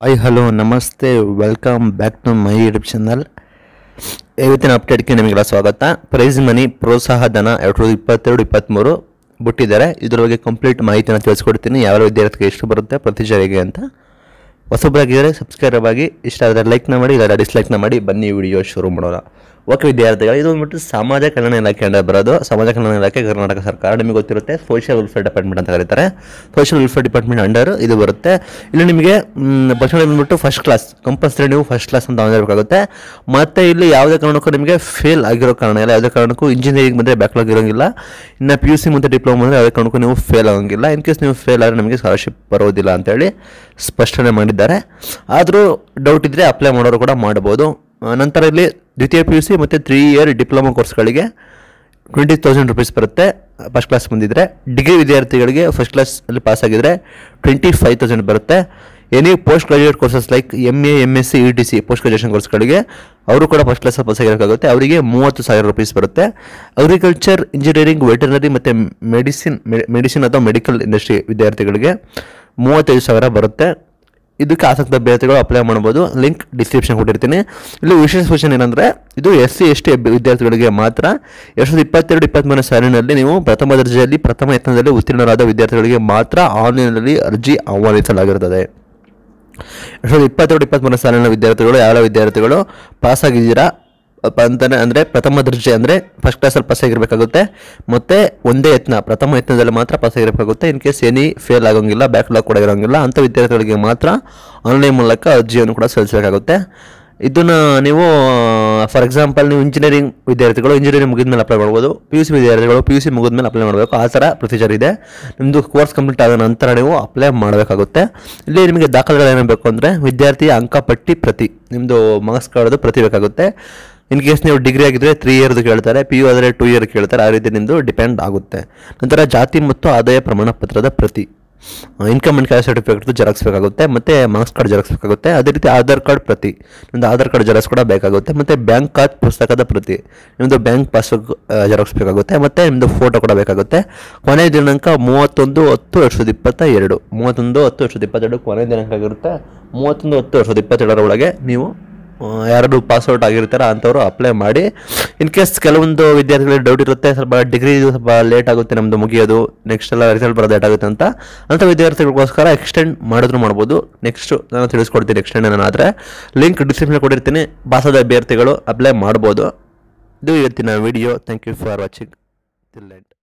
hi hello ನಮಸ್ತೆ welcome back to my YouTube channel ಇವತ್ತಿನ ಅಪ್ಡೇಟ್ಗೆ ನಿಮಗೆಲ್ಲ ಸ್ವಾಗತ ಪ್ರೈಸ್ ಮನಿ ಪ್ರೋತ್ಸಾಹ ಧನ ಎರಡು ಸಾವಿರದ ಇಪ್ಪತ್ತೆರಡು ಇಪ್ಪತ್ತ್ಮೂರು ಬಿಟ್ಟಿದ್ದಾರೆ ಇದ್ರ ಬಗ್ಗೆ ಕಂಪ್ಲೀಟ್ ಮಾಹಿತಿನ ತಿಳಿಸ್ಕೊಡ್ತೀನಿ ಯಾವ ವಿದ್ಯಾರ್ಥಿಗೆ ಎಷ್ಟು ಬರುತ್ತೆ ಪ್ರತಿ ಜರಿಗೆ ಅಂತ ಹೊಸಬರಾಗಿದ್ದರೆ ಸಬ್ಸ್ಕ್ರೈಬ್ ಆಗಿ ಇಷ್ಟ ಆದರೆ ಲೈಕ್ನ ಮಾಡಿ ಇಲ್ಲ ಡಿಸ್ಲೈಕ್ನ ಮಾಡಿ ಬನ್ನಿ ವಿಡಿಯೋ ಶುರು ಮಾಡೋಣ ಓಕೆ ವಿದ್ಯಾರ್ಥಿಗಳು ಇದು ಬಂದ್ಬಿಟ್ಟು ಸಮಾಜ ಕಲ್ಯಾಣ ಇಲಾಖೆಯಿಂದ ಬರೋದು ಸಮಾಜ ಕಲ್ಯಾಣ ಇಲಾಖೆ ಕರ್ನಾಟಕ ಸರ್ಕಾರ ನಿಮಗೆ ಗೊತ್ತಿರುತ್ತೆ ಸೋಷಿಯಲ್ ವೆಲ್ಫೇರ್ ಡಿಪಾರ್ಟ್ಮೆಂಟ್ ಅಂತ ಕರೀತಾರೆ ಸೋಷಿಯಲ್ ವೆಲ್ಫೇರ್ ಡಿಪಾರ್ಟ್ಮೆಂಟ್ ಅಂಡರ್ ಇದು ಬರುತ್ತೆ ಇಲ್ಲಿ ನಿಮಗೆ ಬಸ್ ಬಂದ್ಬಿಟ್ಟು ಫಸ್ಟ್ ಕ್ಲಾಸ್ ಕಂಪಲ್ಸರಿ ನೀವು ಫಸ್ಟ್ ಕ್ಲಾಸ್ ಅಂತ ಹೊಂದಿರಬೇಕಾಗುತ್ತೆ ಮತ್ತು ಇಲ್ಲಿ ಯಾವುದೇ ಕಾರಣಕ್ಕೂ ನಿಮಗೆ ಫೇಲ್ ಆಗಿರೋ ಕಾರಣ ಇಲ್ಲ ಯಾವುದೇ ಕಾರಣಕ್ಕೂ ಇಂಜಿನಿಯರಿಂಗ್ ಬಂದರೆ ಬ್ಯಾಕ್ಲಾಗ್ ಇರೋಂಗಿಲ್ಲ ಇನ್ನು ಪಿ ಯು ಸಿ ಮತ್ತು ಡಿಪ್ಲೊಮಾ ಅಂದರೆ ಯಾವುದೇ ಕಾರಣಕ್ಕೂ ನೀವು ಫೇಲ್ ಆಗೋಂಗಿಲ್ಲ ಇನ್ ಕೇಸ್ ನೀವು ಫೇಲ್ ಆದರೆ ನಮಗೆ ಸ್ಕಾಲರ್ಶಿಪ್ ಬರೋದಿಲ್ಲ ಅಂತೇಳಿ ಸ್ಪಷ್ಟನೆ ಮಾಡಿದ್ದಾರೆ ಆದರೂ ಡೌಟ್ ಇದ್ದರೆ ಅಪ್ಲೈ ಮಾಡೋರು ಕೂಡ ಮಾಡ್ಬೋದು ಆ, ನಂತರ ಇಲ್ಲಿ ದ್ವಿತೀಯ ಪಿ ಯು ಸಿ ಮತ್ತು ತ್ರೀ ಇಯರ್ ಡಿಪ್ಲೊಮಾ ಕೋರ್ಸ್ಗಳಿಗೆ ಟ್ವೆಂಟಿ ತೌಸಂಡ್ ರುಪೀಸ್ ಬರುತ್ತೆ ಫಸ್ಟ್ ಕ್ಲಾಸ್ ಬಂದಿದ್ದರೆ ಡಿಗ್ರಿ ವಿದ್ಯಾರ್ಥಿಗಳಿಗೆ ಫಸ್ಟ್ ಕ್ಲಾಸಲ್ಲಿ ಪಾಸ್ ಆಗಿದ್ದರೆ ಟ್ವೆಂಟಿ ಫೈವ್ ತೌಸಂಡ್ ಬರುತ್ತೆ any post graduate courses like M A M S C E T C post graduation ಕೋರ್ಸ್ಗಳಿಗೆ ಅವರು ಕೂಡ ಫಸ್ಟ್ ಕ್ಲಾಸ್ ಪಾಸ್ ಆಗಿರೋಕ್ಕಾಗುತ್ತೆ ಅವರಿಗೆ ಮೂವತ್ತು ಸಾವಿರ ರುಪೀಸ್ ಬರುತ್ತೆ ಅಗ್ರಿಕಲ್ಚರ್ ಇಂಜಿನಿಯರಿಂಗ್ ವೆಟರ್ನರಿ ಮತ್ತು ಮೆಡಿಸಿನ್ ಮೆಡಿಸಿನ್ ಅಥವಾ ಮೆಡಿಕಲ್ ಇಂಡಸ್ಟ್ರಿ ವಿದ್ಯಾರ್ಥಿಗಳಿಗೆ ಮೂವತ್ತೈದು ಸಾವಿರ ಬರುತ್ತೆ ಇದಕ್ಕೆ ಆಸಕ್ತ ಅಭ್ಯರ್ಥಿಗಳು ಅಪ್ಲೈ ಮಾಡ್ಬೋದು ಲಿಂಕ್ ಡಿಸ್ಕ್ರಿಪ್ಷನ್ ಕೊಟ್ಟಿರ್ತೀನಿ ಇಲ್ಲಿ ವಿಶೇಷ ಸೂಚನೆ ಏನಂದರೆ ಇದು ಎಸ್ ಸಿ ಎಸ್ ಟಿ ವಿದ್ಯಾರ್ಥಿಗಳಿಗೆ ಮಾತ್ರ ಎರಡು ಸಾವಿರದ ಇಪ್ಪತ್ತೆರಡು ಇಪ್ಪತ್ತ್ಮೂರನೇ ಸಾಲಿನಲ್ಲಿ ನೀವು ಪ್ರಥಮ ದರ್ಜೆಯಲ್ಲಿ ಪ್ರಥಮ ಯತ್ನದಲ್ಲಿ ಉತ್ತೀರ್ಣರಾದ ವಿದ್ಯಾರ್ಥಿಗಳಿಗೆ ಮಾತ್ರ ಆನ್ಲೈನಲ್ಲಿ ಅರ್ಜಿ ಆಹ್ವಾನಿಸಲಾಗಿರುತ್ತದೆ ಎರಡು ಸಾವಿರದ ಇಪ್ಪತ್ತೆರಡು ಇಪ್ಪತ್ತ್ಮೂರನೇ ಸಾಲಿನ ವಿದ್ಯಾರ್ಥಿಗಳು ಯಾವ ವಿದ್ಯಾರ್ಥಿಗಳು ಪಾಸ್ ಆಗಿದ್ದೀರಾ ಅಪ್ಪ ಅಂತಾನೆ ಅಂದರೆ ಪ್ರಥಮ ದರ್ಜೆ ಅಂದರೆ ಫಸ್ಟ್ ಕ್ಲಾಸಲ್ಲಿ ಪಾಸ್ ಆಗಿರಬೇಕಾಗುತ್ತೆ ಮತ್ತು ಒಂದೇ ಯತ್ನ ಪ್ರಥಮ ಯತ್ನದಲ್ಲಿ ಮಾತ್ರ ಪಾಸ್ ಆಗಿರಬೇಕಾಗುತ್ತೆ ಇನ್ ಕೇಸ್ ಎನಿ ಫೇಲ್ ಆಗೋಂಗಿಲ್ಲ ಬ್ಯಾಕ್ಲಾಗ್ ಕೂಡ ಇರೋಂಗಿಲ್ಲ ಅಂಥ ವಿದ್ಯಾರ್ಥಿಗಳಿಗೆ ಮಾತ್ರ ಆನ್ಲೈನ್ ಮೂಲಕ ಅರ್ಜಿಯನ್ನು ಕೂಡ ಸಲ್ಲಿಸಬೇಕಾಗುತ್ತೆ ಇದನ್ನು ನೀವು ಫಾರ್ ಎಕ್ಸಾಂಪಲ್ ನೀವು ಇಂಜಿನಿಯರಿಂಗ್ ವಿದ್ಯಾರ್ಥಿಗಳು ಇಂಜಿನಿಯರಿಂಗ್ ಮುಗಿದ ಮೇಲೆ ಅಪ್ಲೈ ಮಾಡ್ಬೋದು ಪಿ ಯು ಸಿ ವಿದ್ಯಾರ್ಥಿಗಳು ಪಿ ಯು ಸಿ ಮುಗಿದ ಮೇಲೆ ಅಪ್ಲೈ ಮಾಡಬೇಕು ಆ ಥರ ಪ್ರೊಸೀಜರ್ ಇದೆ ನಿಮ್ಮದು ಕೋರ್ಸ್ ಕಂಪ್ಲೀಟ್ ಆದ ನಂತರ ನೀವು ಅಪ್ಲೈ ಮಾಡಬೇಕಾಗುತ್ತೆ ಇಲ್ಲಿ ನಿಮಗೆ ದಾಖಲೆಗಳು ಏನೇನು ಬೇಕು ಅಂದರೆ ವಿದ್ಯಾರ್ಥಿಯ ಅಂಕಪಟ್ಟಿ ಪ್ರತಿ ನಿಮ್ಮದು ಮಾರ್ಕ್ಸ್ ಕಾರ್ಡ್ದು ಪ್ರತಿ ಬೇಕಾಗುತ್ತೆ ಇನ್ ಕೇಸ್ ನೀವು ಡಿಗ್ರಿ ಆಗಿದ್ದರೆ ತ್ರೀ ಇಯರ್ದು ಕೇಳ್ತಾರೆ ಪಿ ಯು ಆದರೆ ಟೂ ಇಯರ್ ಕೇಳ್ತಾರೆ ಆ ರೀತಿ ನಿಮ್ಮದು ಡಿಪೆಂಡ್ ಆಗುತ್ತೆ ನಂತರ ಜಾತಿ ಮತ್ತು ಆದಾಯ ಪ್ರಮಾಣ ಪತ್ರದ ಪ್ರತಿ income and caste certificate xerox ಬೇಕಾಗುತ್ತೆ ಮತ್ತು ಮಾರ್ಕ್ಸ್ ಕಾರ್ಡ್ ಜೆರಾಕ್ಸ್ ಬೇಕಾಗುತ್ತೆ ಅದೇ ರೀತಿ ಆಧಾರ್ ಕಾರ್ಡ್ ಪ್ರತಿ ನಿಮ್ಮದು ಆಧಾರ್ ಕಾರ್ಡ್ ಜೆರಾಕ್ಸ್ ಕೂಡ ಬೇಕಾಗುತ್ತೆ ಮತ್ತು ಬ್ಯಾಂಕ್ ಖಾತೆ ಪುಸ್ತಕದ ಪ್ರತಿ ನಿಮ್ಮದು ಬ್ಯಾಂಕ್ ಪಾಸ್ಬುಕ್ ಜೆರಾಕ್ಸ್ ಬೇಕಾಗುತ್ತೆ ಮತ್ತು ನಿಮ್ಮದು ಫೋಟೋ ಕೂಡ ಬೇಕಾಗುತ್ತೆ ಕೊನೆಯ ದಿನಾಂಕ ಮೂವತ್ತೊಂದು ಹತ್ತು ಎರಡು ಸಾವಿರದ ಇಪ್ಪತ್ತ ಎರಡು ಮೂವತ್ತೊಂದು ಹತ್ತು ಎರಡು ಸಾವಿರದ ಇಪ್ಪತ್ತೆರಡು ಕೊನೆಯ ದಿನಾಂಕ ಆಗಿರುತ್ತೆ ಮೂವತ್ತೊಂದು ಹತ್ತು ಎರಡು ಸಾವಿರದ ಇಪ್ಪತ್ತೆರಡರ ಒಳಗೆ ನೀವು ಆ, ಯಾರು ಪಾಸ್ಔಟ್ ಆಗಿರ್ತಾರೋ ಅಂಥವ್ರು ಅಪ್ಲೈ ಮಾಡಿ ಇನ್ ಕೇಸ್ ಕೆಲವೊಂದು ವಿದ್ಯಾರ್ಥಿಗಳಿಗೆ ಡೌಟ್ ಇರುತ್ತೆ ಸ್ವಲ್ಪ ಡಿಗ್ರಿ ಸ್ವಲ್ಪ ಲೇಟ್ ಆಗುತ್ತೆ ನಮ್ಮದು ಮುಗಿಯೋದು ನೆಕ್ಸ್ಟ್ ಎಲ್ಲ ರಿಸಲ್ಟ್ ಬರೋದು ಲೇಟ್ ಆಗುತ್ತೆ ಅಂತ ಅಂಥ ವಿದ್ಯಾರ್ಥಿಗಳಿಗೋಸ್ಕರ ಎಕ್ಸ್ಟೆಂಡ್ ಮಾಡಿದ್ರು ಮಾಡ್ಬೋದು ನೆಕ್ಸ್ಟ್ ನಾನು ತಿಳಿಸ್ಕೊಡ್ತೀನಿ ಎಕ್ಸ್ಟೆಂಡ್ ಏನಾದರೆ ಲಿಂಕ್ ಡಿಸ್ಕ್ರಿಪ್ಷನ್ ಕೊಟ್ಟಿರ್ತೀನಿ ಭಾಸದ ಅಭ್ಯರ್ಥಿಗಳು ಅಪ್ಲೈ ಮಾಡ್ಬೋದು ಇದು ಇವತ್ತಿನ video thank you for watching till end